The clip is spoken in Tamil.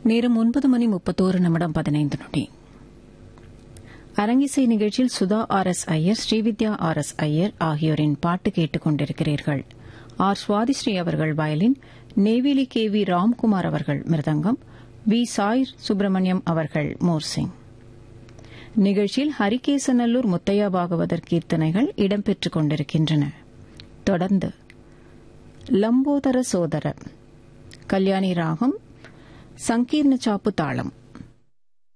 நேரம் ஒன்பது மணி முப்பத்தோரு நிமிடம் பதினைந்து நொடி அரங்கிசை நிகழ்ச்சியில் Sudha R S Iyer Srividya R S Iyer ஆகியோரின் பாட்டு கேட்டுக் கொண்டிருக்கிறீர்கள் ஆர் சுவாதிஸ்ரீ அவர்கள் violin Neyveli K V Ramkumar அவர்கள் மிருதங்கம் வி சாய் சுப்பிரமணியம் அவர்கள் மோர்சிங் நிகழ்ச்சியில் ஹரிகேசநல்லூர் முத்தையா பாகவதர் கீர்த்தனைகள் இடம்பெற்றுக் கொண்டிருக்கின்றன தொடர்ந்து லம்போதர சோதரர் கல்யாணி ராகம் சங்கீர்ண சாப்பு தாளம்